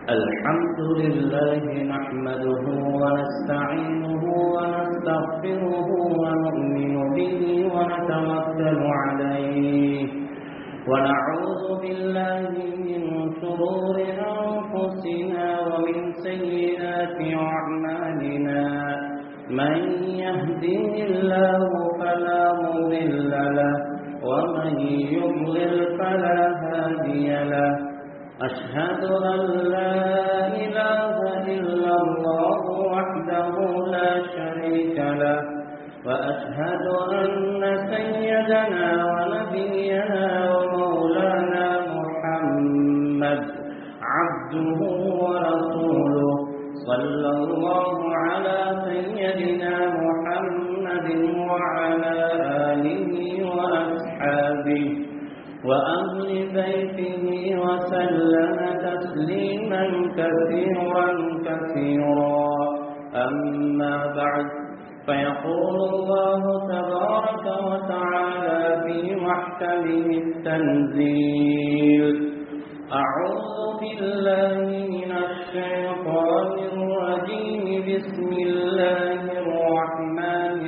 الحمد لله نحمده ونستعينه ونستغفره ونؤمن به ونتوكل عليه ونعوذ بالله من شرور أنفسنا ومن سيئات أعمالنا من يهده الله فلا مضل له ومن يضلل فلا هادي له أشهد أن لا إله إلا الله وحده لا شريك له وأشهد أن سيدنا ونبينا ومولانا محمد عبده ورسوله صلى الله على سيدنا محمد وعلى آله وأصحابه وأهل بيته وسلم تسليما كثيرا كثيرا أما بعد فيقول الله تبارك وتعالى في محكمه التنزيل أعوذ بالله من الشيطان الرجيم بسم الله الرحمن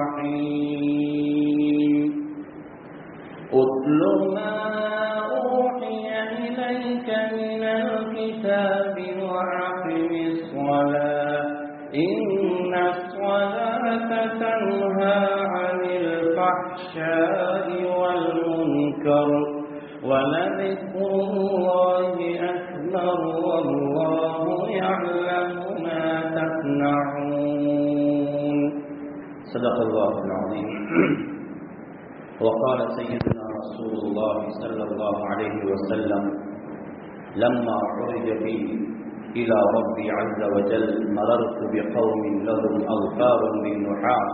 الرحيم أتل ما أوحي إليك من الكتاب وأقم الصلاة إن الصلاة تنهى عن الفحشاء والمنكر ولذكر الله أكبر والله يعلم ما تصنعون صدق الله العظيم وقال سيدنا رسول الله صلى الله عليه وسلم لما عرج بي إلى ربي عز وجل مررت بقوم لهم أغفار من نحاس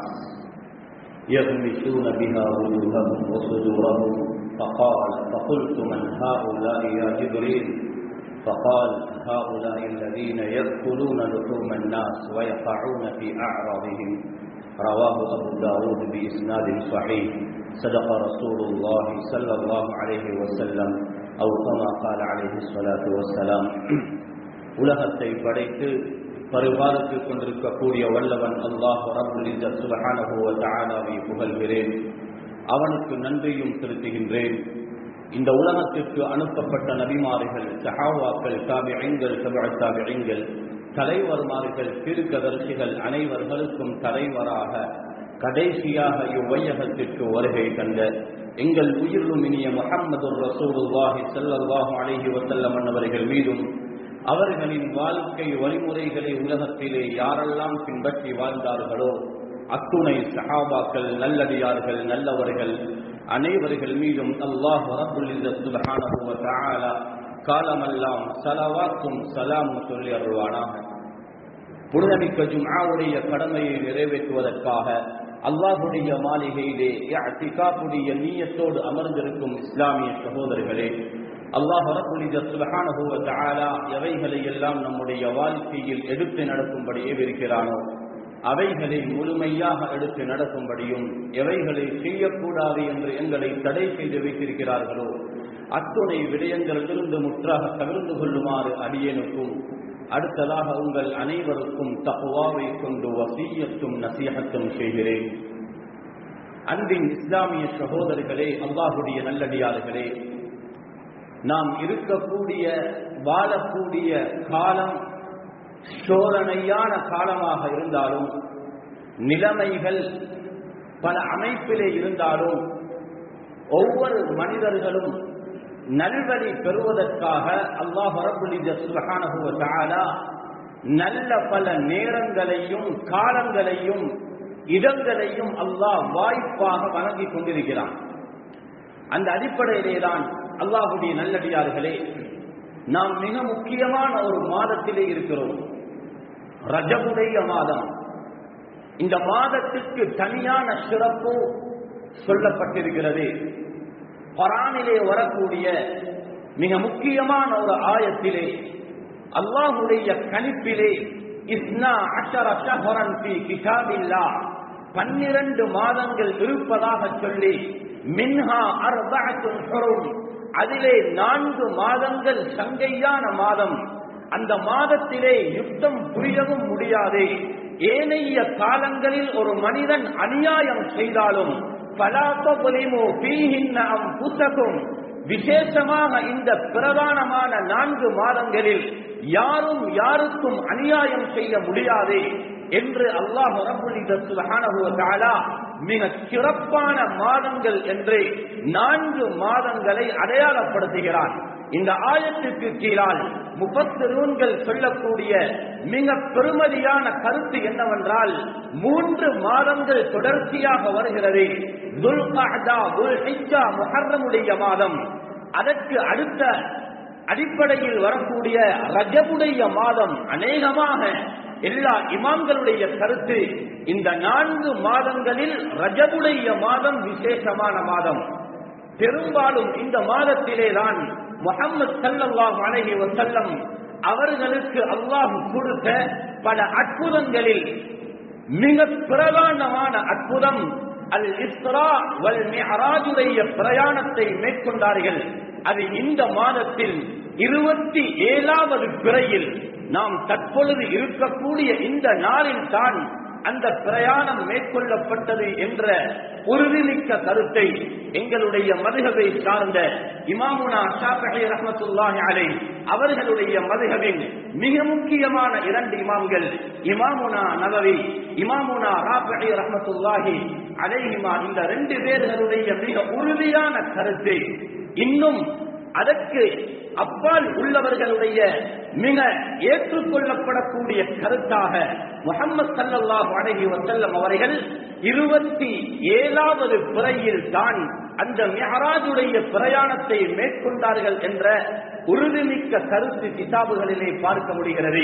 يغمسون بها وجوههم وصدورهم فقال فقلت من هؤلاء يا جبريل فقال هؤلاء الذين يأكلون لحوم الناس ويقعون في أعراضهم رواه أبو داود بإسناد صحيح صدق رسول الله صلى الله عليه وسلم أو كما قال عليه الصلاة والسلام உலகத்தை படைத்து பரிபாலித்துக் கொண்டிருக்கக்கூடிய வல்லவன் அல்லாஹ் ரபுல் சுபஹானஹு வ தஆலாவை புகழ்கிறேன் அவனுக்கு நன்றியும் செலுத்துகின்றேன் இந்த உலகத்திற்கு அனுப்பப்பட்ட நபிமார்கள் சஹாவாக்கள் தாபிஐங்கள் தபா தாபிஐங்கள் தலைவர்மார்கள் தீர்க்கதரிசிகள் அனைவர்களுக்கும் தலைவராக கடைசியாக இவ்வையகத்திற்கு வருகை தந்த எங்கள் உயிரிலும் இனிய முகம்மது ரசூலுல்லாஹி ஸல்லல்லாஹு அலைஹி வஸல்லம் அவர்கள் மீதும் அவர்களின் வாழ்க்கை வழிமுறைகளை உலகத்திலே யாரெல்லாம் பின்பற்றி வாழ்ந்தார்களோ அத்துணை சஹாபாக்கள் நல்லடியார்கள் நல்லவர்கள் அனைவர்கள் மீதும் அல்லாஹ் ரபுல் சுபஹானஹு வ தஆலா காலமெல்லாம் சலவாத்தும் சலாமும் சொல்லி அருள்வானாக புனிதமிக்க ஜும்ஆவுடைய கடமையை நிறைவேற்றுவதற்காக அல்லாஹுடைய மாளிகையிலே அத்திகாப்புடைய நீயத்தோடு அமர்ந்திருக்கும் இஸ்லாமிய சகோதரர்களே அல்லாஹ் ரபுலித சுபஹானஹு வ தஆலா எவைகளை எல்லாம் நம்முடைய வாழ்க்கையில் எடுத்து நடக்கும்படி ஏவிருக்கிறானோ அவைகளை முழுமையாக எடுத்து நடக்கும்படியும் எவைகளை செய்யக்கூடாது என்று எங்களை தடை செய்து வைத்திருக்கிறார்களோ அத்துணை விடயங்களிலிருந்து முற்றாக தவிர்ந்து கொள்ளுமாறு அடியனுக்கும் அடுத்ததாக உங்கள் அனைவருக்கும் தப்புவாவை கொண்டு வசீயத்தும் நசீகத்தும் செய்கிறேன் அன்பின் இஸ்லாமிய சகோதரர்களே அல்லாஹுடைய நல்லடியார்களே நாம் இருக்கக்கூடிய வாழக்கூடிய காலம் சோதனையான காலமாக இருந்தாலும் நிலைமைகள் பல அமைப்பிலே இருந்தாலும் ஒவ்வொரு மனிதர்களும் நல்வழி பெறுவதற்காக அல்லாஹ் சுபஹானஹுவ நல்ல பல நேரங்களையும் காலங்களையும் இடங்களையும் அல்லாஹ் வாய்ப்பாக வழங்கிக் கொண்டிருக்கிறான் அந்த அடிப்படையிலே தான் அல்லாஹுடைய நல்லடியார்களே நாம் மிக முக்கியமான ஒரு மாதத்திலே இருக்கிறோம் ரஜபுடைய மாதம் இந்த மாதத்துக்கு தனியான சிறப்பு சொல்லப்பட்டிருக்கிறது பரானிலே வரக்கூடிய மிக முக்கியமான ஒரு ஆயத்திலே அல்லாஹுடைய கணிப்பிலே இஸ்னா அஷர ஷஹரன் ஃபி கிதாபில்லா பன்னிரண்டு மாதங்கள் இருப்பதாக சொல்லி மின்ஹா அர்பஅத்துன் ஹுரும் அதிலே நான்கு மாதங்கள் சங்கையான மாதம் அந்த மாதத்திலே யுத்தம் புரியவும் முடியாது ஏனைய காலங்களில் ஒரு மனிதன் அநியாயம் செய்தாலும் பலாபலிமோ பீஹின்னம் புத்தகம் விசேஷமாக இந்த பிரதானமான நான்கு மாதங்களில் யாரும் யாருக்கும் அநியாயம் செய்ய முடியாது என்று அல்லாஹ் ரபுல்ல மிக சிறப்பான மாதங்கள் என்று நான்கு மாதங்களை அடையாளப்படுத்துகிறான் இந்த ஆயத்திற்கு கீழால் முப்பத்திரூன்கள் சொல்லக்கூடிய மிக பெருமதியான கருத்து என்னவென்றால் மூன்று மாதங்கள் தொடர்ச்சியாக வருகிறது முஹர்ரமுடைய மாதம் அதற்கு அடுத்த அடிப்படையில் வரக்கூடிய ரஜபுடைய மாதம் அநேகமாக எல்லா இமாம்களுடைய கருத்து இந்த நான்கு மாதங்களில் ரஜபுடைய மாதம் விசேஷமான மாதம் பெரும்பாலும் இந்த மாதத்திலே தான் முகமது சல்லாஹ் அலஹி வசல்லம் அவர்களுக்கு அல்லாஹ் கொடுத்த பல அற்புதங்களில் மிக பிரதானமான அற்புதம் அல் இஸ்ரா வல் மிஹராஜுடைய பிரயாணத்தை மேற்கொண்டார்கள் அது இந்த மாதத்தில் இருபத்தி ஏழாவது பிறையில் நாம் தற்பொழுது இருக்கக்கூடிய இந்த நாளில் தான் அந்த பிரயாணம் மேற்கொள்ளப்பட்டது என்ற உறுதிமிக்க கருத்தை எங்களுடைய மதுகவை சார்ந்த இமாமுனா ஷாஃபி ரஹமத்துல்லாஹி அலை அவர்களுடைய மதுகவின் மிக முக்கியமான இரண்டு இமாம்கள் இமாமுனா நவவி இமாமுனா ராஃபி ரஹமத்துல்லாஹி அலைஹிமா இந்த ரெண்டு பேர்களுடைய மிக உறுதியான கருத்து இன்னும் அதற்கு அப்பால் உள்ளவர்களுடைய மிக ஏற்றுக்கொள்ளப்படக்கூடிய கருத்தாக முகமது சல்லாஹ் அழகி வசல்லம் அவர்கள் இருபத்தி ஏழாவது பிறையில் தான் அந்த மெஹராஜுடைய பிரயாணத்தை மேற்கொண்டார்கள் என்ற உறுதிமிக்க கருத்து கிதாபுகளிலே பார்க்க முடிகிறது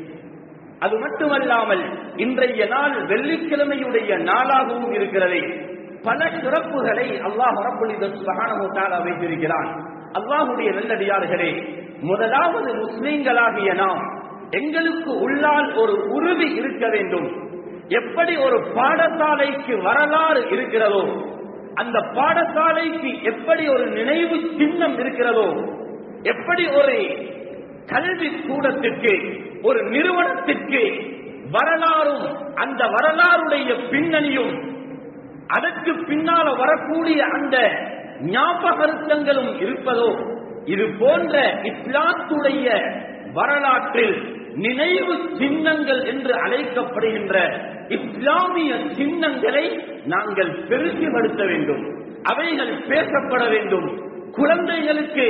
அது மட்டுமல்லாமல் இன்றைய நாள் வெள்ளிக்கிழமையுடைய நாளாகவும் இருக்கிறது பல சிறப்புகளை அல்லாஹ் ரபுலிதான வைத்திருக்கிறான் அல்லாஹுடைய நல்லடியார்களே முதலாவது முஸ்லிம்களாகிய நாம் எங்களுக்கு உள்ளால் ஒரு உறுதி இருக்க வேண்டும் எப்படி ஒரு பாடசாலைக்கு வரலாறு இருக்கிறதோ அந்த பாடசாலைக்கு எப்படி ஒரு நினைவு சின்னம் இருக்கிறதோ எப்படி ஒரு கல்வி கூடத்திற்கு ஒரு நிறுவனத்திற்கு வரலாறும் அந்த வரலாறுடைய பின்னணியும் அதற்கு பின்னால வரக்கூடிய அந்த ஞாபகருத்தங்களும் இருப்பதோ இது போன்ற இஸ்லாத்துடைய வரலாற்றில் நினைவு சின்னங்கள் என்று அழைக்கப்படுகின்ற இஸ்லாமிய சின்னங்களை நாங்கள் பெருசுபடுத்த வேண்டும் அவைகள் பேசப்பட வேண்டும் குழந்தைகளுக்கு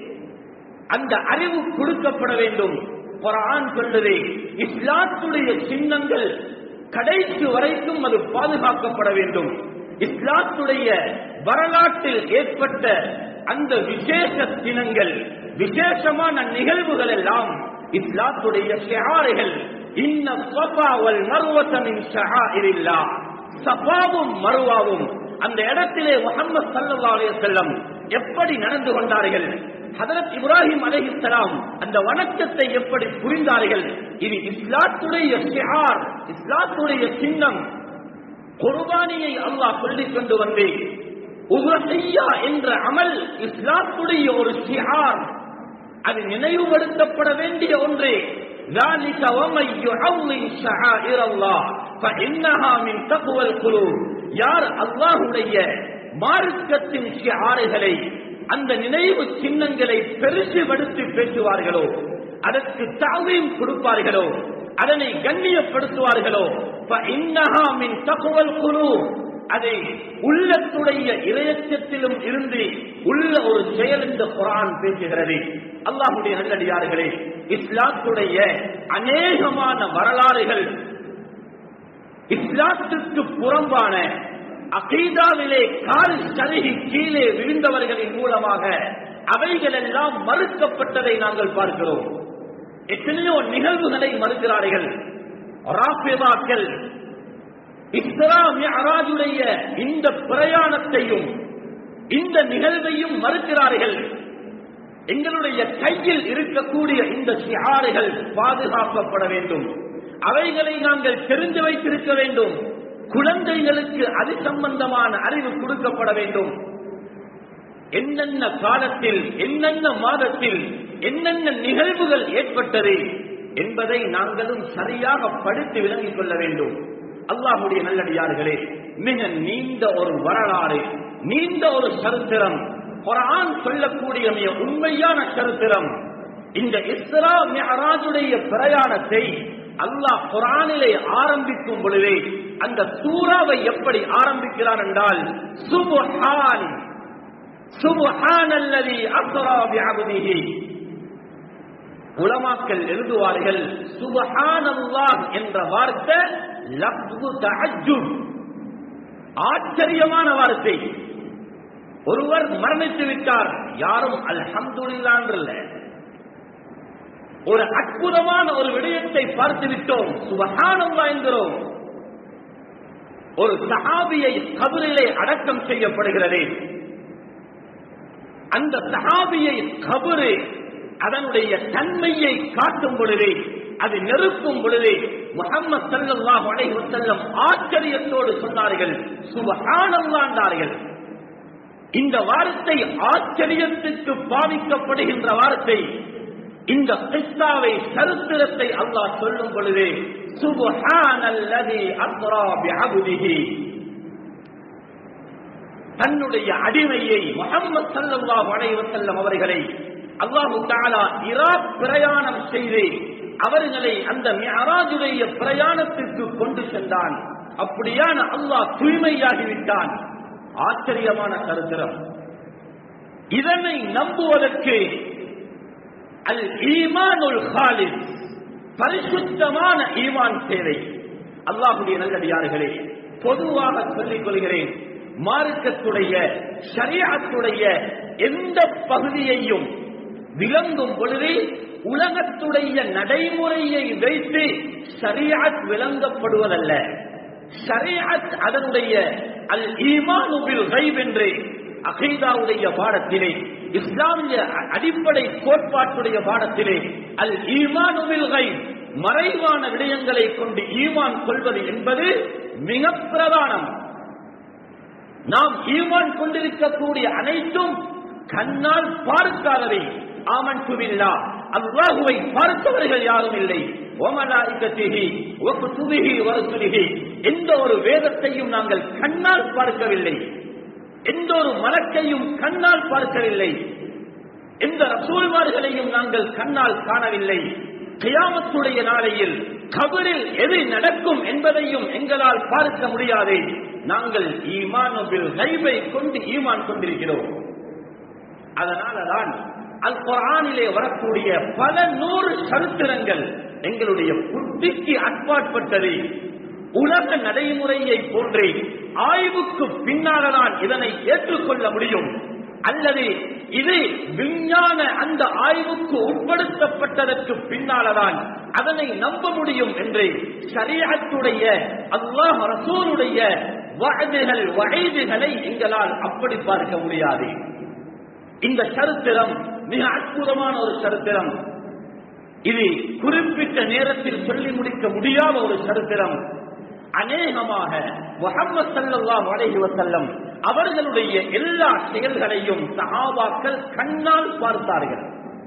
அந்த அறிவு கொடுக்கப்பட வேண்டும் குரான் சொல்லுது இஸ்லாத்துடைய சின்னங்கள் கடைசி வரைக்கும் அது பாதுகாக்கப்பட வேண்டும் இஸ்லாத்துடைய வரலாற்றில் ஏற்பட்ட அந்த விசேஷ தினங்கள் விசேஷமான நிகழ்வுகள் எல்லாம் இஸ்லாத்துடைய ஷியாறுகள் இன்ன சஃபா வல் மர்வத்தமின் ஷஹாயிரில்லா சஃபாவும் மருவாவும் அந்த இடத்திலே முகமது சல்லா அலைஹி வஸல்லம் எப்படி நடந்து கொண்டார்கள் ஹதரத் இப்ராஹிம் அலைஹிஸ்ஸலாம் அந்த வணக்கத்தை எப்படி புரிந்தார்கள் இது இஸ்லாத்துடைய ஷிஆர் இஸ்லாத்துடைய சின்னம் குர்பானியை அல்லாஹ் சொல்லிக் கொண்டு வந்து உஹ்ரஹியா என்ற அமல் இஸ்லாத்துடைய ஒரு ஷிஆர் அது நினைவுபடுத்தப்பட வேண்டிய ஒன்று ذلك ومن يعظم شعائر الله فإنها من تقوى القلوب யார் அல்லாஹ்வுடைய மார்க்கத்தின் ஷிஆறுகளை அந்த நினைவு சின்னங்களை பெருசுபடுத்தி பேசுவார்களோ அதற்கு தாவீம் கொடுப்பார்களோ அதனை கண்ணியப்படுத்துவார்களோ فإنها من تقوى القلوب அதை உள்ளத்துடைய இரையச்சத்திலும் இருந்து உள்ள ஒரு செயல் இந்த குரான் பேசுகிறது அல்லாஹுடைய நல்லடியார்களே இஸ்லாத்துடைய அநேகமான வரலாறுகள் இஸ்லாத்துக்கு புறம்பான அகீதாவிலே கால் சருகி கீழே விழுந்தவர்களின் மூலமாக அவைகள் எல்லாம் மறுக்கப்பட்டதை நாங்கள் பார்க்கிறோம் எத்தனையோ நிகழ்வுகளை மறுக்கிறார்கள் ராபிதாக்கள் இஸ்லாம் அராஜுடைய இந்த பிரயாணத்தையும் இந்த நிகழ்வையும் மறுக்கிறார்கள் எங்களுடைய கையில் இருக்கக்கூடிய இந்த சியாறுகள் பாதுகாக்கப்பட வேண்டும் அவைகளை நாங்கள் தெரிந்து வைத்திருக்க வேண்டும் குழந்தைகளுக்கு அது சம்பந்தமான அறிவு கொடுக்கப்பட வேண்டும் என்னென்ன காலத்தில் என்னென்ன மாதத்தில் என்னென்ன நிகழ்வுகள் ஏற்பட்டது என்பதை நாங்களும் சரியாக படித்து விளங்கிக் கொள்ள வேண்டும் அல்லாஹுடைய நல்லடியார்களே மிக நீண்ட ஒரு வரலாறு நீண்ட ஒரு சரித்திரம் குரான் சொல்லக்கூடிய மிக உண்மையான சரித்திரம் இந்த இஸ்ரா மியராஜுடைய பிரயாணத்தை அல்லாஹ் குரானிலே ஆரம்பிக்கும் பொழுதே அந்த சூறாவை எப்படி ஆரம்பிக்கிறார் என்றால் சுபஹான் சுபஹான் அல்லதி அஸ்ரா பிஅப்திஹி உலமாக்கள் எழுதுவார்கள் சுபஹானல்லாஹ் என்ற வார்த்தை லப்து தஅஜ்ஜுப் ஆச்சரியமான வார்த்தை ஒருவர் மரணித்து விட்டார் யாரும் அல்ஹம்துலில்லாஹ் ஒரு அற்புதமான ஒரு விடயத்தை பார்த்து விட்டோம் சுபஹானல்லா என்கிறோம் ஒரு சஹாபியை கபரிலே அடக்கம் செய்யப்படுகிறது அந்த சஹாபியை கபரு அதனுடைய தன்மையை காட்டும் பொழுது அது நெருக்கும் பொழுது முகம்மது சல்லல்லாஹு அலைஹி வஸல்லம் ஆச்சரியத்தோடு சொன்னார்கள் சுபஹானல்லாண்டார்கள் இந்த வார்த்தை ஆச்சரியத்துக்கு பாவிக்கப்படுகின்ற வார்த்தை இந்த கிஸ்ஸாவை சரித்திரத்தை அல்லாஹ் சொல்லும் பொழுது சுபஹானல்லதி அஸ்ரா பிஅப்திஹி தன்னுடைய அடிமையை முகம்மது ஸல்லல்லாஹு அலைஹி வஸல்லம் அவர்களை அல்லாஹு தஆலா இராக் பிரயாணம் செய்து அவர்களை அந்த மிஅராஜுடைய பிரயாணத்திற்கு கொண்டு சென்றான் அப்படியான அல்லாஹ் தூய்மையாகிவிட்டான் ஆச்சரியமான சரித்திரம் இதனை நம்புவதற்கு அல் ஈமானுல் ஹாலிஸ் பரிசுத்தமான ஈமான் தேவை அல்லாஹுடைய நல்லடியார்களே பொதுவாக சொல்லிக் கொள்கிறேன் மார்க்கத்துடைய ஷரியத்துடைய எந்த பகுதியையும் விளங்கும் பொழுது உலகத்துடைய நடைமுறையை வைத்து ஷரியத் விளங்கப்படுவதல்ல ஷரியத் அதனுடைய அல் ஈமானு பில் கைப் என்று அகைதாவுடைய பாடத்திலே இஸ்லாமிய அடிப்படை கோட்பாட்டுடைய பாடத்திலே அல் ஈமானு பில் கைப் மறைவான விடயங்களை கொண்டு ஈமான் கொள்வது என்பது மிக பிரதானம் நாம் ஈமான் கொண்டிருக்கக்கூடிய அனைத்தும் கண்ணால் பார்க்காதவை ஆமன் துவில்லா அல்லாஹுவை பார்த்தவர்கள் யாரும் இல்லை ஒமலாய்கத்திகி ஒக்குதுவிகி வருசுலிகி எந்த ஒரு வேதத்தையும் நாங்கள் கண்ணால் பார்க்கவில்லை எந்த ஒரு மலக்கையும் கண்ணால் பார்க்கவில்லை எந்த ரசூல்மார்களையும் நாங்கள் கண்ணால் காணவில்லை கியாமத்துடைய நாளையில் கபரில் எது நடக்கும் என்பதையும் எங்களால் பார்க்க முடியாது நாங்கள் ஈமானுபில் கைவை கொண்டு ஈமான் கொண்டிருக்கிறோம் அதனாலதான் அல் குரானிலே வரக்கூடிய பல நூறு சரித்திரங்கள் எங்களுடைய புத்திக்கு அட்பாட்பட்டது உலக நடைமுறையை போன்றே ஆய்வுக்கு பின்னால்தான் இதனை ஏற்றுக்கொள்ள முடியும் அல்லது இது விஞ்ஞான அந்த ஆய்வுக்கு உட்படுத்தப்பட்டதற்கு பின்னால்தான் அதனை நம்ப முடியும் என்று ஷரியத்துடைய அல்லாஹ் ரசூலுடைய வயதுகள் வயதுகளை எங்களால் அப்படி பார்க்க முடியாது இந்த சரித்திரம் மிக அற்புதமான ஒரு சரித்திரம் இது குறிப்பிட்ட நேரத்தில் சொல்லி முடிக்க முடியாத ஒரு சரித்திரம் அநேகமாக முகமது சல்லல்லாஹு அலைஹி வஸல்லம் அவர்களுடைய எல்லா செயல்களையும் சஹாபாக்கள் கண்ணால் பார்த்தார்கள்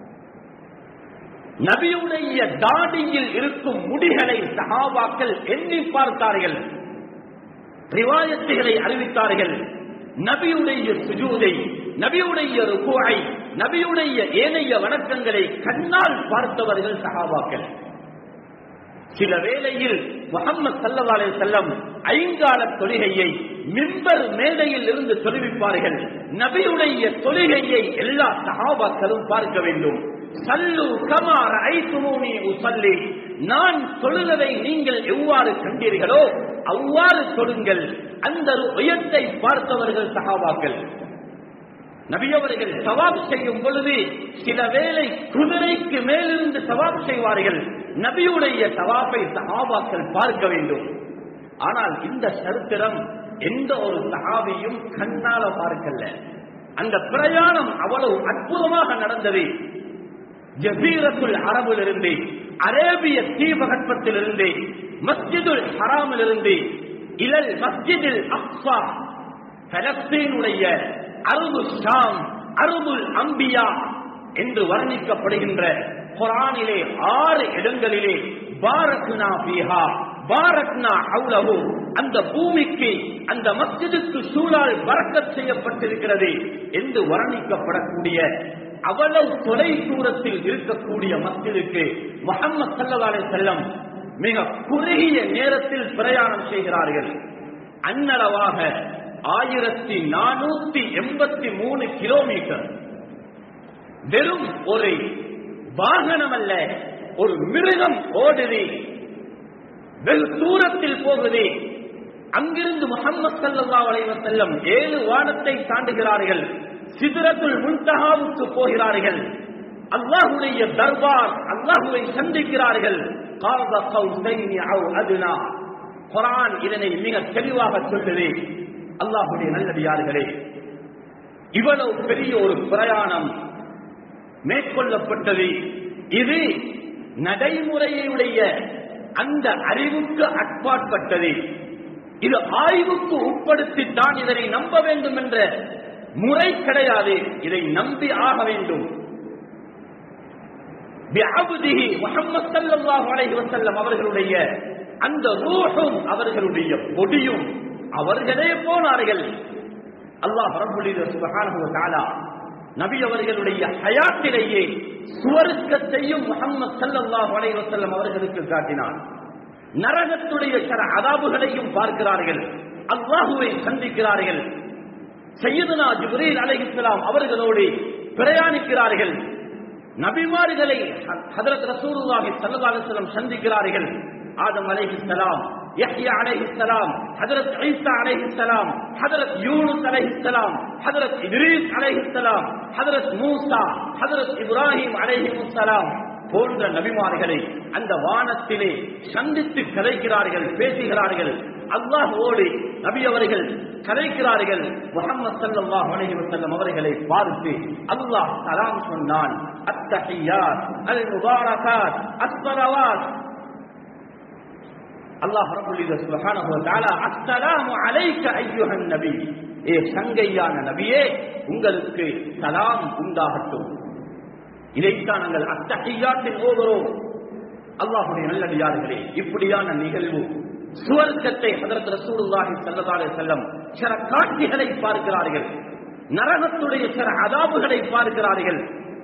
நபியுடைய தாடியில் இருக்கும் முடிகளை சஹாபாக்கள் எண்ணி பார்த்தார்கள் ரிவாயத்துகளை அறிவித்தார்கள் நபியுடைய சுஜூதை நபியுடைய ருக்குவை நபியுடைய ஏனைய வணக்கங்களை கண்ணால் பார்த்தவர்கள் சஹாபாக்கள் சில வேளையில் முகமது சல்லா அலி செல்லம் ஐங்கால தொழுகையை மிம்பர் மேடையில் இருந்து தொழுவிப்பார்கள் நபியுடைய தொழுகையை எல்லா சஹாபாக்களும் பார்க்க வேண்டும் சல்லு கமார் ஐசுமூனி உசல்லி நான் தொழுவதை நீங்கள் எவ்வாறு கண்டீர்களோ அவ்வாறு தொழுங்கள் அந்த உயர்த்தை பார்த்தவர்கள் சஹாபாக்கள் நபியவர்கள் சவாப் செய்யும் பொழுது சில வேளை குதிரைக்கு மேலிருந்து சவாப் செய்வார்கள் நபியுடைய சவாப்பை சஹாபாக்கள் பார்க்க வேண்டும் ஆனால் இந்த சரித்திரம் எந்த ஒரு சஹாபியும் கண்ணால பார்க்கல அந்த பிரயாணம் அவ்வளவு அற்புதமாக நடந்தது ஜசீரத்துல் அரபிலிருந்து அரேபிய தீபகற்பத்திலிருந்து மஸ்ஜிதுல் ஹராமிலிருந்து இலல் மஸ்ஜிதில் அக்ஸா பலஸ்தீனுடைய அருபு ஷாம் அருபுல் அம்பியா என்று வர்ணிக்கப்படுகின்ற குரானிலே ஆறு இடங்களிலே பாரத்னா பீஹா பாரத்னா அவுலகு அந்த பூமிக்கு அந்த மஸ்ஜிதுக்கு சூழால் பறக்கச் செய்யப்பட்டிருக்கிறது என்று வர்ணிக்கப்படக்கூடிய அவ்வளவு தொலை தூரத்தில் இருக்கக்கூடிய மஸ்ஜிதுக்கு முகமது சல்லவாலை செல்லம் மிக குறுகிய நேரத்தில் பிரயாணம் செய்கிறார்கள் அன்னளவாக ஆயிரத்தி நானூத்தி எண்பத்தி மூணு கிலோமீட்டர் வெறும் ஒரு வாகனம் அல்ல ஒரு மிருகம் ஓடுது வெகு தூரத்தில் போகுது அங்கிருந்து முகமது சல்லா அலைவர் செல்லம் ஏழு வானத்தை தாண்டுகிறார்கள் சிதறத்துள் முன்தகாவுக்கு போகிறார்கள் அல்லாஹுடைய தர்பார் அல்லாஹுவை சந்திக்கிறார்கள் குரான் இதனை மிக தெளிவாக சொல்லுது அல்லாஹுடைய நல்லடியார்களே இவ்வளவு பெரிய ஒரு பிரயாணம் மேற்கொள்ளப்பட்டது இது நடைமுறையுடைய அந்த அறிவுக்கு அட்பாட்பட்டது இது ஆய்வுக்கு உட்படுத்தித்தான் இதனை நம்ப வேண்டும் என்ற முறை கிடையாது இதை நம்பி ஆக வேண்டும் அவர்களுடைய அந்த ரூஹும் அவர்களுடைய பொடியும் அவர்களே போனார்கள் அல்லாஹ் சுபகான நபி அவர்களுடைய ஹயாத்திலேயே சுவர்க்கத்தையும் முகமது சல்லாஹ் அலைவசல்லம் அவர்களுக்கு காட்டினார் நரகத்துடைய சில அதாபுகளையும் பார்க்கிறார்கள் அல்லாஹுவை சந்திக்கிறார்கள் சையதுனா ஜிப்ரீல் அலைஹிஸ்லாம் அவர்களோடு பிரயாணிக்கிறார்கள் நபிமார்களை ஹதரத் ரசூலுல்லாஹி ஸல்லல்லாஹு அலைஹி வஸல்லம் சந்திக்கிறார்கள் ஆதம் அலைஹிஸ்ஸலாம் யஹ்யா அலைஹிஸ்ஸலாம் ஹதரத் ஈசா அலைஹிஸ்ஸலாம் ஹதரத் யூனுஸ் அலைஹிஸ்ஸலாம் ஹதரத் இத்ரீஸ் அலைஹிஸ்ஸலாம் ஹதரத் மூசா ஹதரத் இப்ராஹிம் அலைஹிஸ்ஸலாம் போன்ற நபிமார்களை அந்த வானத்திலே சந்தித்து கதைக்கிறார்கள் பேசுகிறார்கள் அல்லாஹோடு நபி அவர்கள் கதைக்கிறார்கள் முகமது சல்லாஹ் அலைஹி வஸல்லம் அவர்களை பார்த்து அல்லாஹ் சலாம் சொன்னான் அத்தஹியாத் அல் முபாரகாத் அஸ்ஸலவாத் அல்லாஹ் ரப்பல் இஸ்ஸத் சுப்ஹானஹு வ தஆலா அஸ்ஸலாமு அலைக அய்யுஹன் நபி ஏ சங்கையான நபியே உங்களுக்கு சலாம் உண்டாகட்டும் இதைத்தான் நாங்கள் அத்தகையாட்டில் ஓதுறோம் அல்லாஹுடைய நல்லடியார்களே இப்படியான நிகழ்வு சுவர்க்கத்தை ஹதரத் ரசூலுல்லாஹி ஸல்லல்லாஹு அலைஹி வஸல்லம் சில காட்சிகளை பார்க்கிறார்கள் நரகத்துடைய சில அதாபுகளை பார்க்கிறார்கள்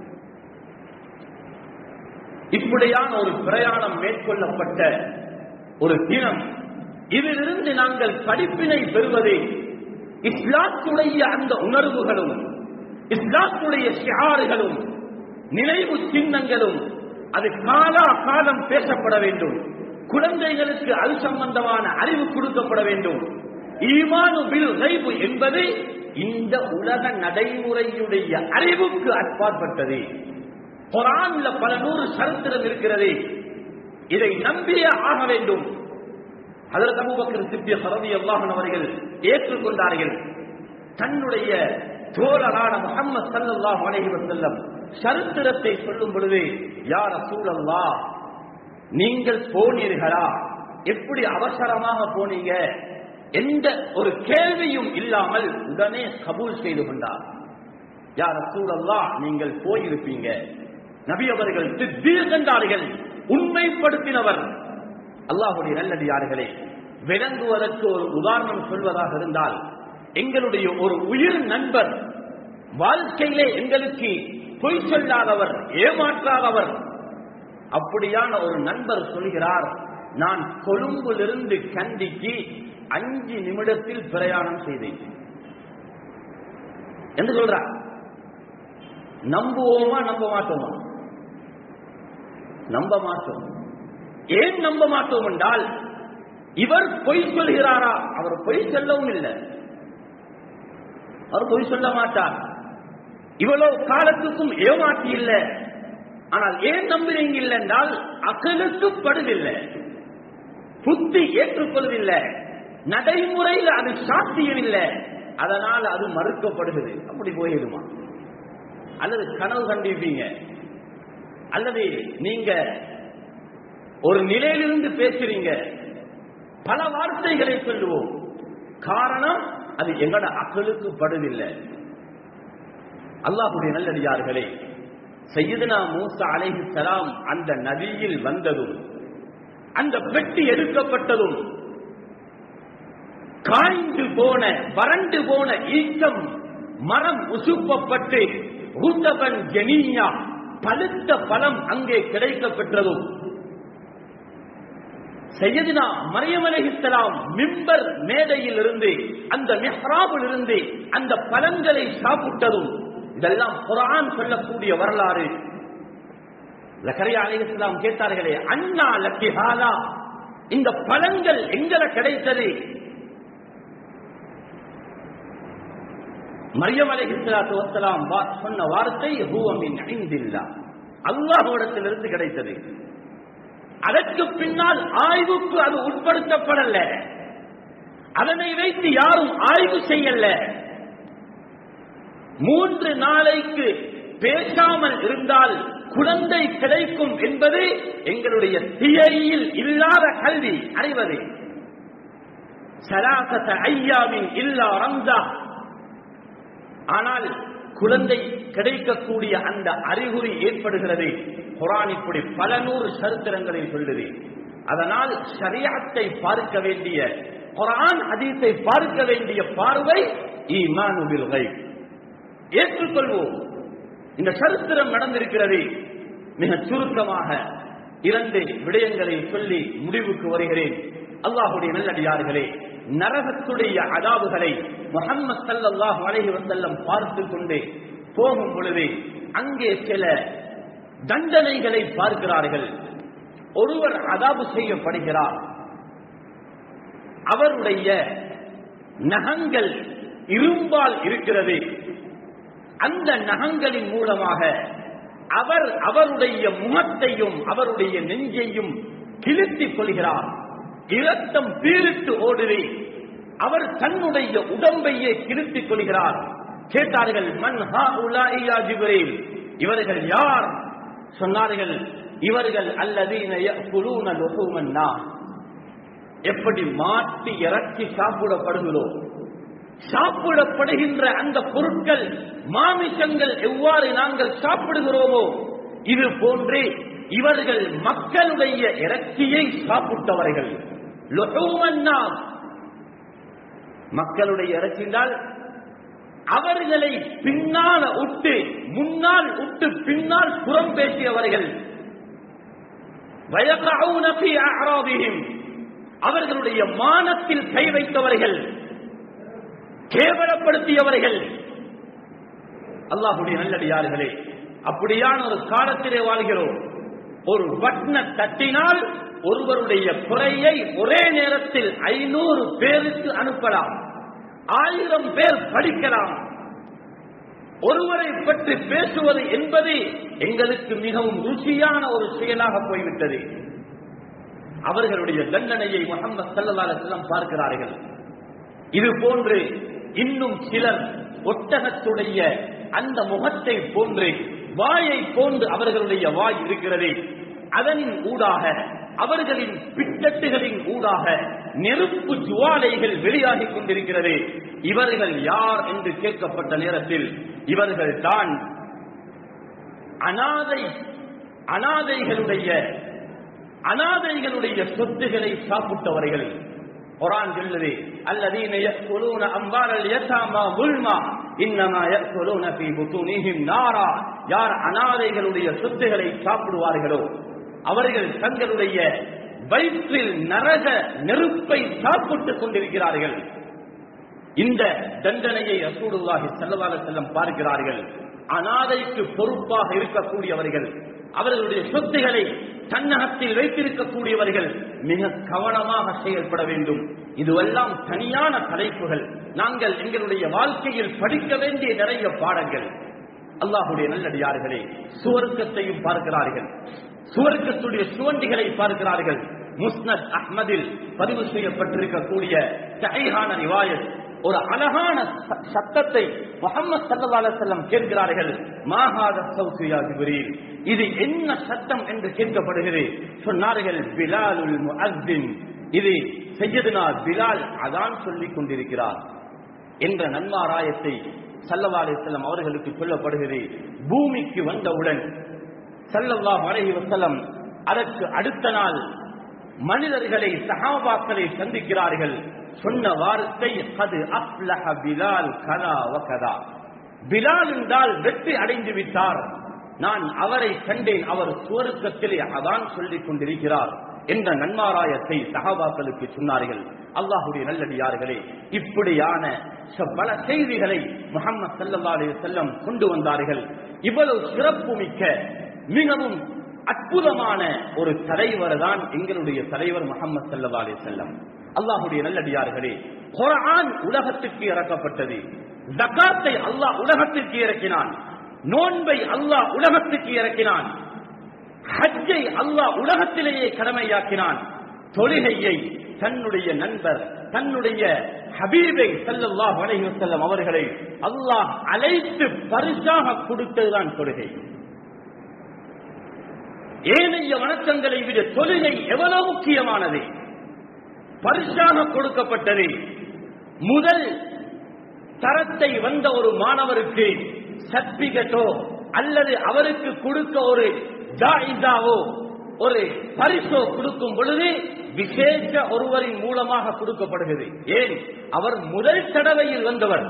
இப்படியான ஒரு பிரயாணம் மேற்கொள்ளப்பட்ட ஒரு தினம் இதிலிருந்து நாங்கள் படிப்பினை பெறுவது இஸ்லாத்துடைய அந்த உணர்வுகளும் இஸ்லாத்துடைய ஷியாறுகளும் நினைவு சின்னங்களும் அது காலா காலம் பேசப்பட வேண்டும் குழந்தைகளுக்கு அது சம்பந்தமான அறிவு கொடுக்கப்பட வேண்டும் ஈமானு பில் கைபு என்பது இந்த உலக நடைமுறையுடைய அறிவுக்கு அற்பாற்பட்டது குரான்ல பல நூறு சரித்திரம் இருக்கிறது இதை நம்பியே ஆக வேண்டும் அதற்கு அபூபக்கர் சிப்பிய சரதி அல்லாஹன் அவர்கள் ஏற்றுக்கொண்டார்கள் தன்னுடைய தோழரான முகமது சல்லல்லாஹு அலைஹி வஸல்லம் சரித்திரத்தை சொல்லும் பொழுது யார் ரசூலல்லா நீங்கள் போனீர்களா எப்படி அவசரமாக போனீங்க எந்த ஒரு கேள்வியும் இல்லாமல் உடனே கபூல் செய்து கொண்டார் யார் ரசூலல்லா நீங்கள் போயிருப்பீங்க நபி அவர்கள் திடீர் கண்டார்கள் உண்மைப்படுத்தினவர் அல்லாஹுடைய நல்லடியார்களே விளங்குவதற்கு ஒரு உதாரணம் சொல்வதாக இருந்தால் எங்களுடைய ஒரு உயிர் நண்பர் வாழ்க்கையிலே எங்களுக்கு பொய் சொல்லாதவர் ஏமாற்றாதவர் அப்படியான ஒரு நண்பர் சொல்கிறார் நான் கொழும்பிலிருந்து கண்டிக்கு அஞ்சு நிமிடத்தில் பிரயாணம் செய்தேன் என்று சொல்றார் நம்புவோமா நம்ப மாட்டோமா நம்ப மாட்டோம் ஏன் நம்ப மாட்டோம் என்றால் இவர் பொய் சொல்கிறாரா அவர் பொய் சொல்லவும் இல்லை அவர் பொய் சொல்ல மாட்டார் இவ்வளவு காலத்துக்கும் ஏமாற்றி இல்லை ஆனால் ஏன் நம்புறீங்க இல்லை என்றால் அகலுக்கு படுதில்லை புத்தி ஏற்றுக்கொள்வதில்லை நடைமுறையில் அது சாத்தியமில்லை அதனால் அது மறுக்கப்படுகிறது அப்படி போயிடுமா அல்லது கனவு கண்டிருப்பீங்க அல்லது நீங்க ஒரு நிலையிலிருந்து பேசுறீங்க பல வார்த்தைகளை சொல்லுவோம் காரணம் அது எங்கட அக்களுக்கு படுதில்லை அல்லாஹுடைய நல்லடியார்களே சையதுனா மூசா அலைஹிஸ்ஸலாம் அந்த நதியில் வந்ததும் அந்த பெட்டி எடுக்கப்பட்டதும் காய்ந்து போன வறண்டு போன ஈச்சம் மரம் உசுப்பப்பட்டு ஊத்தபன் ஜெனியா பழுத்த பழம் அங்கே கிடைக்கப்பெற்றதும் சையதினா மரியம் அலைஹிஸ்ஸலாம் மிம்பர் மேடையில் இருந்து அந்த மிஹ்ராபில் இருந்து அந்த பழங்களை சாப்பிட்டதும் இதெல்லாம் குர்ஆன் சொல்லக்கூடிய வரலாறு லக்கரியா அலைஹிஸ்ஸலாம் கேட்டார்களே அண்ணா லக்கி ஹாலா இந்த பழங்கள் எங்கல கிடைத்தது மரியம் அலைஹிஸ்ஸலாத்து வஸ்ஸலாம் வா- சொன்ன வார்த்தை ஹுவ மின் இந்தில்லா அல்லாஹ்விடத்திலிருந்து கிடைத்தது அதற்கு பின்னால் ஆய்வுக்கு அது உட்படுத்தப்படல அதனை வைத்து யாரும் ஆய்வு செய்யல மூன்று நாளைக்கு பேசாமல் இருந்தால் குழந்தை கிடைக்கும் என்பது எங்களுடைய தியரியில் இல்லாத கல்வி அறிவது சராசத ஐயாவின் இல்லா ரம்ஜா ஆனால் குழந்தை கிடைக்கக்கூடிய அந்த அறிகுறி ஏற்படுகிறது குரான் இப்படி பல நூறு சரித்திரங்களில் சொல்லுது அதனால் ஷரியாத்தை பார்க்க வேண்டிய குரான் ஹதீஸை பார்க்க வேண்டிய பார்வை ஈமானுபில் கைப் ஏற்றுக்கொள்வோம் இந்த சரித்திரம் நடந்திருக்கிறது மிக சுருக்கமாக இரண்டு விடயங்களை சொல்லி முடிவுக்கு வருகிறேன் அல்லாஹுடைய நல்லடியார்களே நரகத்துடைய அதாவுகளை முகம்மது ஸல்லல்லாஹு அலைஹி வஸல்லம் பார்த்து கொண்டு போகும் பொழுது அங்கே சில தண்டனைகளை பார்க்கிறார்கள் ஒருவர் அதாபு செய்யப்படுகிறார் அவருடைய நகங்கள் இரும்பால் இருக்கிறது அந்த நகங்களின் மூலமாக அவர் அவருடைய முகத்தையும் அவருடைய நெஞ்சையும் கிழித்துக் கொள்கிறார் இரத்தம் பீரிட்டு ஓடுது அவர் தன்னுடைய உடம்பையே கிழித்துக் கொள்கிறார் கேட்டார்கள் மன் ஹா உலாயியா ஜிப்ரீல் இவர்கள் யார் சொன்னார்கள் இவர்கள் அல்லதீன யஅகுலூன லுஹூமன் நாஸ் எப்படி மாட்டி இறக்கி சாப்பிடப்படுகிறோ சாப்பிடப்படுகின்ற அந்த பொருட்கள் மாமிசங்கள் எவ்வாறு நாங்கள் சாப்பிடுகிறோமோ இது போன்றே இவர்கள் மக்களுடைய இறைச்சியை சாப்பிட்டவர்கள் லுஹூமன் நாஸ். மக்களுடைய இறைச்சினால் அவர்களை பின்னால் விட்டு முன்னால் விட்டு பின்னால் புறம் பேசியவர்கள் வயகவுன ஃபீ அஅராதிஹிம். அவர்களுடைய மானத்தில் கை வைத்தவர்கள் கேவலப்படுத்தியவர்கள் அல்லாஹுடைய நல்லடியார்களே அப்படியான ஒரு காலத்திலே வாழ்கிறோம் ஒரு பட்ன தட்டினால் ஒருவருடைய குறையை ஒரே நேரத்தில் ஐநூறு பேருக்கு அனுப்பலாம் ஆயிரம் பேர் படிக்கலாம் ஒருவரை பற்றி பேசுவது என்பது எங்களுக்கு மிகவும் ருசியான ஒரு செயலாக போய்விட்டது அவர்களுடைய தண்டனையை முகமது சல்லல்லாஹு அலைஹி வஸல்லம் பார்க்கிறார்கள் இது போன்று இன்னும் சிலர் ஒட்டகத்துடைய அந்த முகத்தை போன்று வாயை போன்று அவர்களுடைய வாய் இருக்கிறது அதனின் ஊடாக அவர்களின் பிட்டட்டுகளின் ஊடாக நெருப்பு ஜுவாலைகள் வெளியாகிக் கொண்டிருக்கிறது இவர்கள் யார் என்று கேட்கப்பட்ட நேரத்தில் இவர்கள் தான் அனாதை அனாதைகளுடைய அனாதைகளுடைய சொத்துக்களை சாப்பிட்டவர்கள் குரான் சொல்லுது அல்லதீன يأكلون أموال اليتامى ظلما إنما يأكلون في بطونهم نارا யார் அனாதைகளுடைய சொத்துக்களை சாப்பிடுவார்களோ அவர்கள் தங்களுடைய வயிற்றில் நரக நெருப்பை சாப்பிட்டுக் கொண்டிருக்கிறார்கள் இந்த தண்டனையை ரசூலுல்லாஹி ஸல்லல்லாஹு அலைஹி வஸல்லம் பார்க்கிறார்கள் அனாதைக்கு பொறுப்பாக இருக்கக்கூடியவர்கள் அவர்களுடைய சொத்துக்களை தன்னகத்தில் வைத்திருக்கக்கூடியவர்கள் மிக கவனமாக செயல்பட வேண்டும் இதுவெல்லாம் தனியான தலைப்புகள் நாங்கள் எங்களுடைய வாழ்க்கையில் படிக்க வேண்டிய நிறைய பாடங்கள் அல்லாஹுடைய நல்லடியார்களே சுவர்க்கத்தையும் பார்க்கிறார்கள் சுவர்க்கத்துடைய சுவண்டிகளை பார்க்கிறார்கள் முஸ்னத் அஹ்மதில் பதிவு செய்யப்பட்டிருக்கக்கூடிய சஹீஹான ரிவாயத் ஒரு அழகான ச- சத்தத்தை முகமது சல்லா அலுவலம் கேட்கிறார்கள் மாகாத சௌசியா ஜிப்ரீல் இது என்ன சத்தம் என்று கேட்கப்படுகிறது சொன்னார்கள் பிலாலுல் முஅஸ்ஸின் இது சையதுனா பிலால் அதான் சொல்லிக் கொண்டிருக்கிறார் என்ற நன்மாராயத்தை சல்லல்லா அலிஸ்லாம் அவர்களுக்கு சொல்லப்படுகிறது பூமிக்கு வந்தவுடன் சல்லல்லாஹு அலைஹி வஸல்லம் அதற்கு அடுத்த நாள் மனிதர்களை சஹாபாக்களை சந்திக்கிறார்கள் சொன்ன வார்த்தை அது அப்லஹ பிலால் கதா வகதா பிலால் என்றால் வெற்றி அடைந்து விட்டார் நான் அவரை கண்டேன் அவர் சுவருக்கத்திலே அதான் சொல்லிக் கொண்டிருக்கிறார் என்ற நன்மாராயத்தை சகாபாக்களுக்கு சொன்னார்கள் அல்லாஹுடைய நல்லடியார்களே இப்படியான ச- பல செய்திகளை முகமது சல்லா அலி செல்லம் கொண்டு வந்தார்கள் இவ்வளவு சிறப்புமிக்க மிகவும் அற்புதமான ஒரு தலைவர் தான் எங்களுடைய தலைவர் முகமது சல்லா அலி செல்லம் அல்லாஹுடைய நல்லடியார்களே குர்ஆன் உலகத்துக்கு இறக்கப்பட்டது ஜகாத்தை அல்லாஹ் உலகத்திற்கு இறக்கினான் நோன்பை அல்லாஹ் உலகத்துக்கு இறக்கினான் ஹஜ்ஜை அல்லாஹ் உலகத்திலேயே கடமையாக்கினான் தொழுகையை தன்னுடைய நண்பர் தன்னுடைய ஹபீபை ஸல்லல்லாஹு அலைஹி வஸல்லம் அவர்களை அல்லாஹ் அழைத்து பரிசாக கொடுத்ததுதான் தொழுகை ஏனைய வணக்கங்களை விட தொழுகை எவ்வளவு முக்கியமானது பரிசாக கொடுக்கப்பட்டது முதல் தரத்தை வந்த ஒரு மாணவருக்கு சர்டிபிகேட்டோ அல்லது அவருக்கு கொடுக்க ஒரு ஜாயிதாவோ ஒரு பரிசோ கொடுக்கும் பொழுது விசேஷ ஒருவரின் மூலமாக கொடுக்கப்படுகிறது ஏன் அவர் முதல் தடவையில் வந்தவர்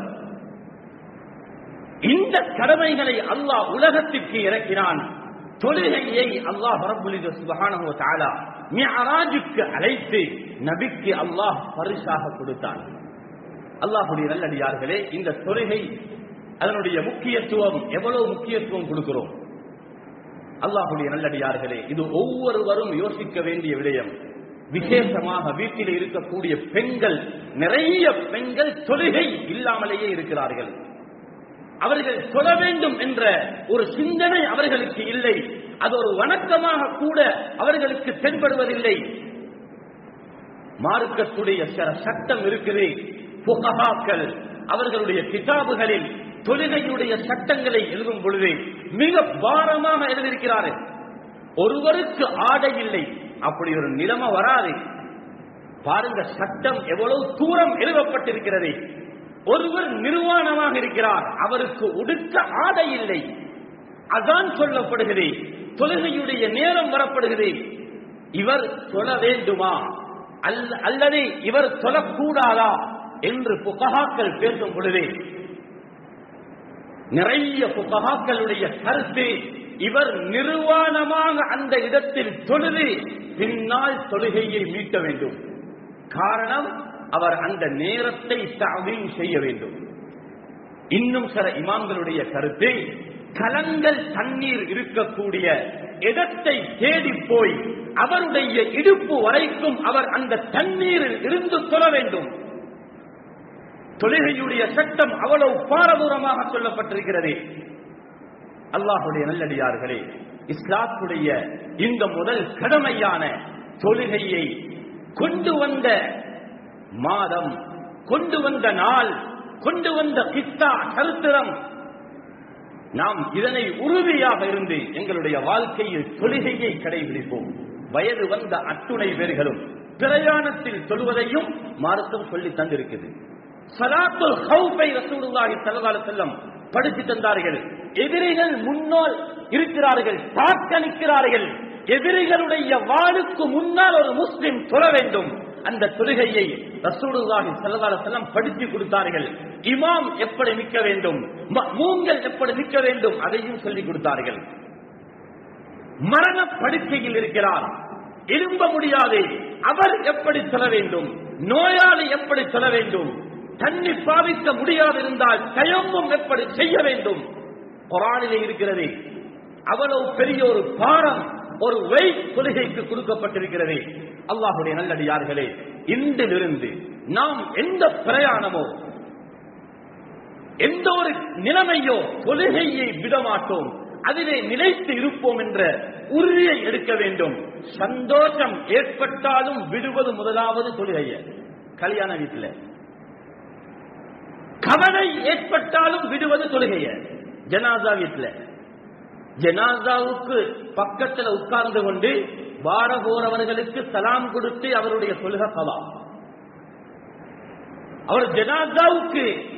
இந்த கடமைகளை அல்லாஹ் உலகத்திற்கு இறக்கினான் தொழுகையை அல்லாஹ் ரப்புல் சுபஹானஹு வ தஆலா மிஅராஜுக்கு அழைத்து நபிக்கு அல்லாஹ் பரிசாக கொடுத்தான் அல்லாஹுடைய நல்லடியார்களே இந்த தொழுகை அதனுடைய முக்கியத்துவம் எவ்வளவு முக்கியத்துவம் கொடுக்கிறோம் அல்லாஹுடைய நல்லடியார்களே இது ஒவ்வொருவரும் யோசிக்க வேண்டிய விடயம் விசேஷமாக வீட்டில் இருக்கக்கூடிய பெண்கள் நிறைய பெண்கள் தொழுகை இல்லாமலேயே இருக்கிறார்கள் அவர்கள் தொழ வேண்டும் என்ற ஒரு சிந்தனை அவர்களுக்கு இல்லை அது ஒரு வணக்கமாக கூட அவர்களுக்கு தென்படுவதில்லை மார்க்கத்துடைய சில சட்டம் இருக்குது புகஹாக்கள் அவர்களுடைய கிதாபுகளில் தொழுகையுடைய சட்டங்களை எழுதும் பொழுது மிக பாரமாக எழுதியிருக்கிறார்கள் ஒருவருக்கு ஆடை இல்லை அப்படி ஒரு நிலைமை வராது பாருங்க சட்டம் எவ்வளவு தூரம் எழுதப்பட்டிருக்கிறது ஒருவர் நிர்வாணமாக இருக்கிறார் அவருக்கு உடுக்க ஆடை இல்லை அதான் சொல்லப்படுகிறது தொழுகையுடைய நேரம் வரப்படுகிறது இவர் தொழ வேண்டுமா அல்ல- அல்லது இவர் தொழக்கூடாதா என்று புகஹாக்கள் பேசும் பொழுது நிறைய புகஹாக்களுடைய கருத்து இவர் நிர்வாணமாக அந்த இடத்தில் தொழுது பின்னால் தொழுகையை மீட்ட வேண்டும் காரணம் அவர் அந்த நேரத்தை தவீம் செய்ய வேண்டும் இன்னும் சில இமாம்களுடைய கருத்து கலங்கள் தண்ணீர் இருக்கக்கூடிய இடத்தை தேடி போய் அவருடைய இடுப்பு வரைக்கும் அவர் அந்த தண்ணீரில் இருந்து தொழ வேண்டும் தொழுகையுடைய சட்டம் அவ்வளவு பாரதூரமாக சொல்லப்பட்டிருக்கிறது அல்லாஹுடைய நல்லடியார்களே இஸ்லாத்துடைய இந்த முதல் கடமையான தொழுகையை கொண்டு வந்த மாதம் கொண்டு வந்த நாள் கொண்டு வந்த கித்தா சரித்திரம் நாம் இதனை உறுதியாக இருந்து எங்களுடைய வாழ்க்கையில் தொழுகையை கடைபிடிப்போம் வயது வந்த அத்துணை பேர்களும் பிரயாணத்தில் தொழுவதையும் மார்க்கம் சொல்லி தந்திருக்குது சலாத்துல் ஹவுஃபை ரசூலுல்லாஹி ஸல்லல்லாஹு அலைஹி வஸல்லம் படித்து தந்தார்கள் எதிரிகள் முன்னால் இருக்கிறார்கள் தாக்கணிக்கிறார்கள் எதிரிகளுடைய வாளுக்கு முன்னால் ஒரு முஸ்லிம் தொழ வேண்டும் அந்த தொழுகையை ரசூலுல்லாஹி ஸல்லல்லாஹு அலைஹி வஸல்லம் படித்து கொடுத்தார்கள் இமாம் எப்படி நிற்க வேண்டும் மூங்கள் எப்படி நிற்க வேண்டும் அதையும் சொல்லிக் கொடுத்தார்கள் மரண படுக்கையில் இருக்கிறார் எழும்ப முடியாது அவர் எப்படி சொல்ல வேண்டும் நோயாளி எப்படி சொல்ல வேண்டும் தண்ணி பாவிக்க முடியாது இருந்தால் தயமும் எப்படி செய்ய வேண்டும் குரானிலே இருக்கிறது அவ்வளவு பெரிய ஒரு பாரம் ஒரு வெயிட் கொள்கைக்கு கொடுக்கப்பட்டிருக்கிறது அல்லாஹுடைய நல்லடியார்களே இன்றிலிருந்து நாம் எந்த பிரயாணமோ எந்த ஒரு நிலைமையோ தொழுகையை விடமாட்டோம் அதிலே நிலைத்து இருப்போம் என்ற உறுதியை எடுக்க வேண்டும் சந்தோஷம் ஏற்பட்டாலும் விடுவது முதலாவது தொழுகைய கல்யாண வீட்டில் கவலை ஏற்பட்டாலும் விடுவது தொழுகைய ஜனாசா வீட்டில் ஜனாசாவுக்கு பக்கத்துல உட்கார்ந்து கொண்டு வார போறவர்களுக்கு சலாம் கொடுத்து அவருடைய தொழுக கவா அவர் ஜனாசாவுக்கு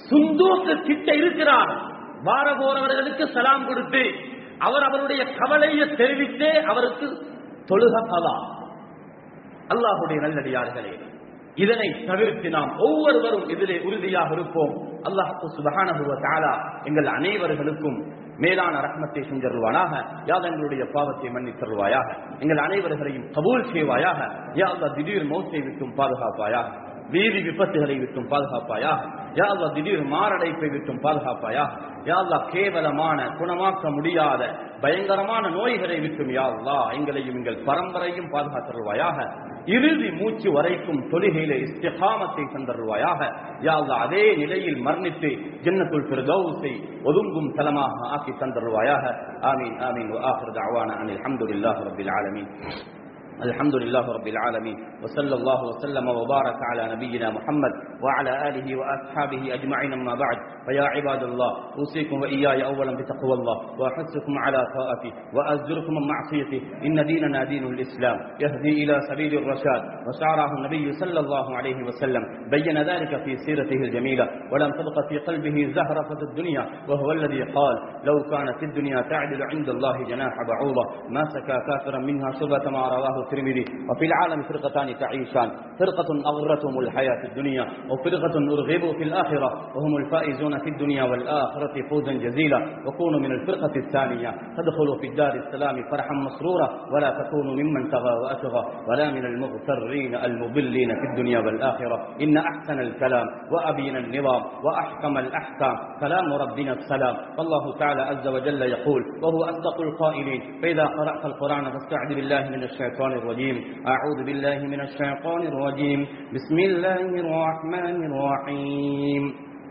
சுந்தூக்கு கிட்ட இருக்கிறார் வார போறவர்களுக்கு சலாம் கொடுத்து அவர் அவருடைய கவலையை தெரிவித்தே அவருக்கு தொழுக பலா அல்லாஹுடைய நல்லடியார்களே இதனை தவிர்த்து நாம் ஒவ்வொருவரும் இதிலே உறுதியாக இருப்போம் அல்லாஹு சுபஹானஹு வ தஆலா எங்கள் அனைவர்களுக்கும் மேலான ரஹ்மத்தை செஞ்சருள்வானாக யாத எங்களுடைய பாவத்தை மன்னித்தருள்வாயாக எங்கள் அனைவர்களையும் கபூல் செய்வாயாக யா அல்லாஹ் திடீர் மௌத்தை விட்டும் பாதுகாப்பாயாக வீதி விபத்துகளை விட்டும் பாதுகாப்பாயாக யா அல்லாஹ் திடீர் மாரடைப்பை விட்டும் பாதுகாப்பாயாக யா அல்லாஹ் கேவலமான குணமாக்க முடியாத பயங்கரமான நோய்களை விட்டும் யா அல்லாஹ் எங்களையும் எங்கள் பரம்பரையும் பாதுகாத்தருள்வாயாக இறுதி மூச்சு வரைக்கும் தொழுகையில இஸ்திகாமத்தை தந்தருள்வாயாக யா அல்லாஹ் அதே நிலையில் மரணித்து ஜன்னத்துல் ஃபிர்தௌஸை ஒதுங்கும் தலமாக ஆக்கி தந்தருள்வாயாக ஆமீன் ஆமீன் وآخر دعوانا أن الحمد لله رب العالمين الحمد لله رب العالمين وصلى الله وسلم وبارك على نبينا محمد وعلى آله وأصحابه أجمعين أما بعد فيا عباد الله أوصيكم وإياي أولا بتقوى الله وأحثكم على طاعته وأزجركم من معصيته إن ديننا دين الإسلام يهدي إلى سبيل الرشاد وشعره النبي صلى الله عليه وسلم بين ذلك في سيرته الجميلة ولم تبق في قلبه زهرة الدنيا وهو الذي قال لو كانت الدنيا تعدل عند الله جناح بعوضة ما سكى كافرا منها شبة ما رواه الترمذي وفي العالم فرقتان تعيشان فرقة أغرتهم الحياة الدنيا وفرقة أرغبوا في الآخرة وهم الفائزون في الدنيا والآخرة فوزا جزيلا وكونوا من الفرقة الثانية تدخلوا في الدار السلام فرحا مسرورا ولا تكونوا ممن طغى وأتغى ولا من المغترين المضلين في الدنيا والآخرة إن أحسن الكلام وأبين النظام وأحكم الأحكام كلام ربنا السلام والله تعالى عز وجل يقول وهو أصدق القائلين فإذا قرأت القرآن فاستعذ بالله من الشيطان الرجيم أعوذ بالله من الشيطان الرجيم بسم الله الرحمن الرحيم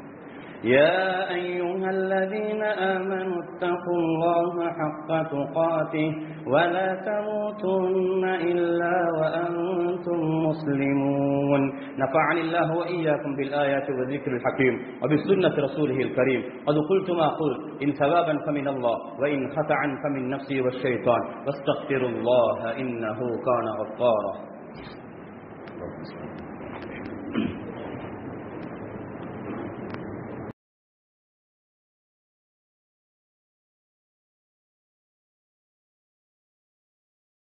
يا أيها الذين آمنوا اتقوا الله حق تقاته ولا تموتن إلا وأنتم مسلمون نفعني الله وإياكم بالآيات والذكر الحكيم وبسنة رسوله الكريم قد قلت ما قلت إن ثوابا فمن الله وإن خطعا فمن نفسي والشيطان واستغفر الله إنه كان غفارا